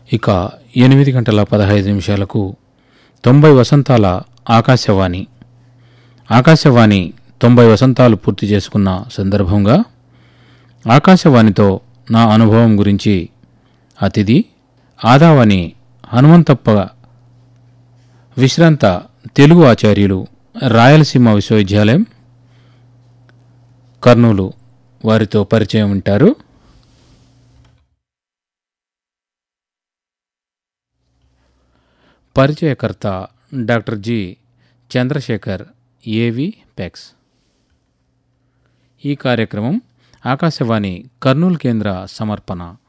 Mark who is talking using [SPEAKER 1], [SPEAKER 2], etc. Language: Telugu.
[SPEAKER 1] ఇక ఎనిమిది గంటల పదహైదు నిమిషాలకు తొంభై వసంతాల ఆకాశవాణి ఆకాశవాణి తొంభై వసంతాలు పూర్తి చేసుకున్న సందర్భంగా ఆకాశవాణితో నా అనుభవం గురించి అతిథి ఆదావని హనుమంతప్ప విశ్రాంత తెలుగు ఆచార్యులు రాయలసీమ విశ్వవిద్యాలయం కర్నూలు వారితో పరిచయం ఉంటారు పరిచయకర్త డాక్టర్ జి చంద్రశేఖర్ ఏవి పెక్స్ ఈ కార్యక్రమం ఆకాశవాణి కర్నూలు కేంద్ర సమర్పణ